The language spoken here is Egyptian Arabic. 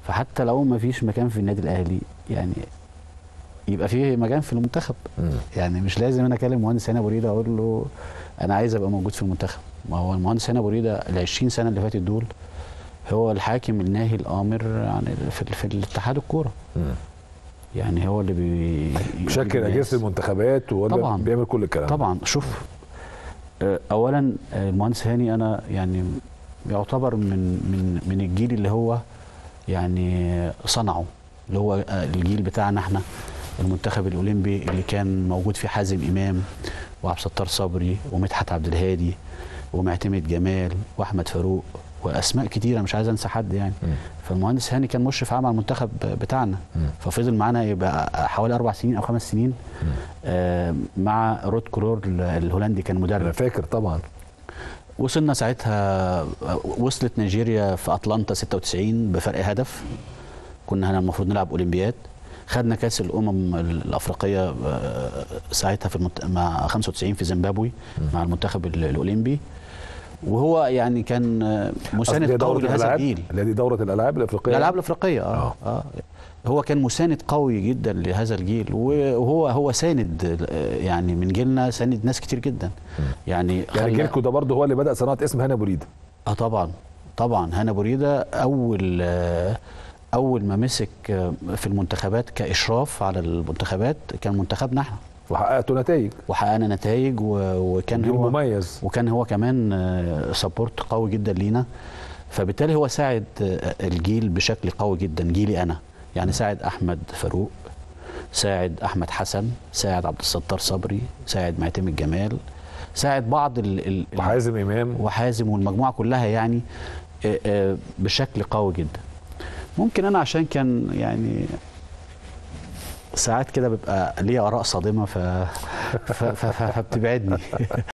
فحتى لو ما فيش مكان في النادي الاهلي يعني يبقى فيه مكان في المنتخب مم. يعني مش لازم انا اكلم مهندس هاني ابو ريده اقول له انا عايز ابقى موجود في المنتخب ما هو المهندس هاني ابو ريده ال 20 سنه اللي فاتت دول هو الحاكم الناهي الامر يعني في, في الاتحاد الكوره مم. يعني هو اللي بي مشكل اجهزه المنتخبات ولا طبعاً. بيعمل كل الكلام ده. طبعا شوف آه، اولا آه، المهندس هاني انا يعني يعتبر من من من الجيل اللي هو يعني صنعه اللي هو آه، الجيل بتاعنا احنا المنتخب الاولمبي اللي كان موجود فيه حازم امام وعبد الستار صبري ومدحت عبد الهادي ومعتمد جمال واحمد فاروق واسماء كتيره مش عايز انسى حد يعني مم. فالمهندس هاني كان مشرف عام على المنتخب بتاعنا مم. ففضل معانا يبقى حوالي اربع سنين او خمس سنين آه، مع رود كلور الهولندي كان انا مدرب فاكر طبعا وصلنا ساعتها وصلت نيجيريا في اتلانتا 96 بفرق هدف كنا هنا المفروض نلعب اولمبياد خدنا كاس الامم الافريقيه آه، ساعتها في المت... مع 95 في زيمبابوي مع المنتخب ال- الاولمبي وهو يعني كان آه، أصل دي مساند قوي دوره لهذا الالعاب الجيل اللي دي دوره الالعاب الافريقيه الالعاب الافريقيه اه, آه. آه. هو كان مساند قوي جدا لهذا الجيل وهو هو ساند آه، يعني من جيلنا ساند ناس كتير جدا يعني يعني خلى- جيلكو ده برضه هو اللي بدا صناعه اسم هاني ابو ريده اه طبعا طبعا هنا بريده اول آه، اول ما مسك آه، في المنتخبات كاشراف على المنتخبات كان منتخبنا احنا وحققتوا نتائج وحققنا نتائج و- وكان جيل هو مميز وكان هو كمان سبورت قوي جدا لينا فبالتالي هو ساعد آه، الجيل بشكل قوي جدا جيلي انا يعني ساعد احمد فاروق ساعد احمد حسن ساعد عبد الستار صبري ساعد معتمد جمال ساعد بعض ال ال ال- وحازم امام وحازم والمجموعه كلها يعني آه، آه، بشكل قوي جدا ممكن انا عشان كان يعني ساعات كده بيبقى ليا اراء صادمه ف... ف... ف... ف... فبتبعدني